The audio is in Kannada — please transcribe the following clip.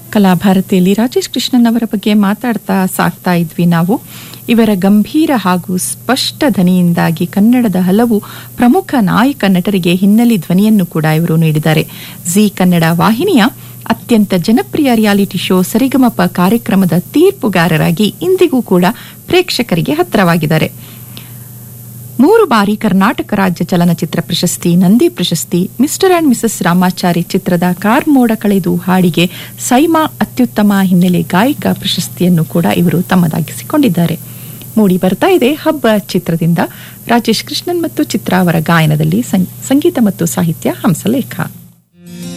ಕಲಾಭಾರತಿಯಲ್ಲಿ ರಾಜೇಶ್ ಕೃಷ್ಣನ್ ಅವರ ಬಗ್ಗೆ ಮಾತಾಡ್ತಾ ಸಾಕ್ತಾ ಇದ್ವಿ ನಾವು ಇವರ ಗಂಭೀರ ಹಾಗೂ ಸ್ಪಷ್ಟ ಧ್ವನಿಯಿಂದಾಗಿ ಕನ್ನಡದ ಹಲವು ಪ್ರಮುಖ ನಾಯಕ ನಟರಿಗೆ ಹಿನ್ನೆಲೆ ಧ್ವನಿಯನ್ನು ಕೂಡ ಇವರು ನೀಡಿದ್ದಾರೆ ಜಿ ಕನ್ನಡ ವಾಹಿನಿಯ ಅತ್ಯಂತ ಜನಪ್ರಿಯ ರಿಯಾಲಿಟಿ ಶೋ ಸರಿಗಮಪ ಕಾರ್ಯಕ್ರಮದ ತೀರ್ಪುಗಾರರಾಗಿ ಇಂದಿಗೂ ಕೂಡ ಪ್ರೇಕ್ಷಕರಿಗೆ ಹತ್ತಿರವಾಗಿದ್ದಾರೆ ಮೂರು ಬಾರಿ ಕರ್ನಾಟಕ ರಾಜ್ಯ ಚಲನಚಿತ್ರ ಪ್ರಶಸ್ತಿ ನಂದಿ ಪ್ರಶಸ್ತಿ ಮಿಸ್ಟರ್ ಅಂಡ್ ಮಿಸಸ್ ರಾಮಾಚಾರಿ ಚಿತ್ರದ ಕಾರ್ಮೋಡ ಕಳೆದು ಹಾಡಿಗೆ ಸೈಮಾ ಅತ್ಯುತ್ತಮ ಹಿನ್ನೆಲೆ ಗಾಯಕ ಪ್ರಶಸ್ತಿಯನ್ನು ಕೂಡ ಇವರು ತಮ್ಮದಾಗಿಸಿಕೊಂಡಿದ್ದಾರೆ ಮೂಡಿ ಬರ್ತಾ ಇದೆ ಹಬ್ಬ ಚಿತ್ರದಿಂದ ರಾಜೇಶ್ ಕೃಷ್ಣನ್ ಮತ್ತು ಚಿತ್ರ ಅವರ ಗಾಯನದಲ್ಲಿ ಸಂಗೀತ ಮತ್ತು ಸಾಹಿತ್ಯ ಹಂಸಲೇಖ